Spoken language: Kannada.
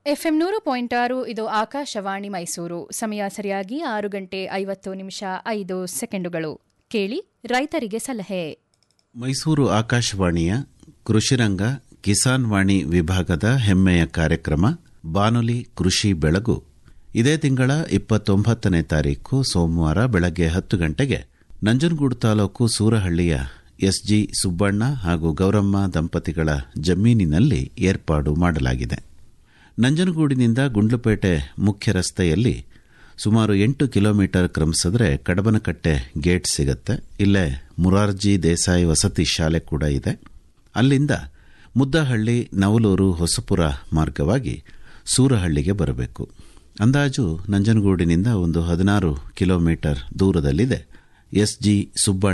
ಎಫ್ಎಂ ನೂರು ಪಾಯಿಂಟ್ ಆರು ಇದು ಆಕಾಶವಾಣಿ ಮೈಸೂರು ಸಮಯ ಸರಿಯಾಗಿ ಆರು ಗಂಟೆ ಐವತ್ತು ನಿಮಿಷ ಐದು ಸೆಕೆಂಡುಗಳು ಕೇಳಿ ರೈತರಿಗೆ ಸಲಹೆ ಮೈಸೂರು ಆಕಾಶವಾಣಿಯ ಕೃಷಿರಂಗ ಕಿಸಾನ್ ವಾಣಿ ವಿಭಾಗದ ಹೆಮ್ಮೆಯ ಕಾರ್ಯಕ್ರಮ ಬಾನುಲಿ ಕೃಷಿ ಬೆಳಗು ಇದೇ ತಿಂಗಳ ಇಪ್ಪತ್ತೊಂಬತ್ತನೇ ತಾರೀಕು ಸೋಮವಾರ ಬೆಳಗ್ಗೆ ಹತ್ತು ಗಂಟೆಗೆ ನಂಜನಗೂಡು ತಾಲೂಕು ಸೂರಹಳ್ಳಿಯ ಎಸ್ಜಿ ಸುಬ್ಬಣ್ಣ ಹಾಗೂ ಗೌರಮ್ಮ ದಂಪತಿಗಳ ಜಮೀನಿನಲ್ಲಿ ಏರ್ಪಾಡು ಮಾಡಲಾಗಿದೆ ನಂಜನಗೂಡಿನಿಂದ ಗುಂಡ್ಲುಪೇಟೆ ಮುಖ್ಯ ರಸ್ತೆಯಲ್ಲಿ ಸುಮಾರು ಎಂಟು ಕಿಲೋಮೀಟರ್ ಕ್ರಮಿಸಿದ್ರೆ ಕಡಬನಕಟ್ಟೆ ಗೇಟ್ ಸಿಗುತ್ತೆ ಇಲ್ಲೇ ಮುರಾರ್ಜಿ ದೇಸಾಯಿ ವಸತಿ ಶಾಲೆ ಕೂಡ ಇದೆ ಅಲ್ಲಿಂದ ಮುದ್ದಹಳ್ಳಿ ನವಲೂರು ಹೊಸಪುರ ಮಾರ್ಗವಾಗಿ ಸೂರಹಳ್ಳಿಗೆ ಬರಬೇಕು ಅಂದಾಜು ನಂಜನಗೂಡಿನಿಂದ ಒಂದು ಹದಿನಾರು ಕಿಲೋಮೀಟರ್ ದೂರದಲ್ಲಿದೆ ಎಸ್ಜಿ ಸುಬ್ಬಣ್ಣ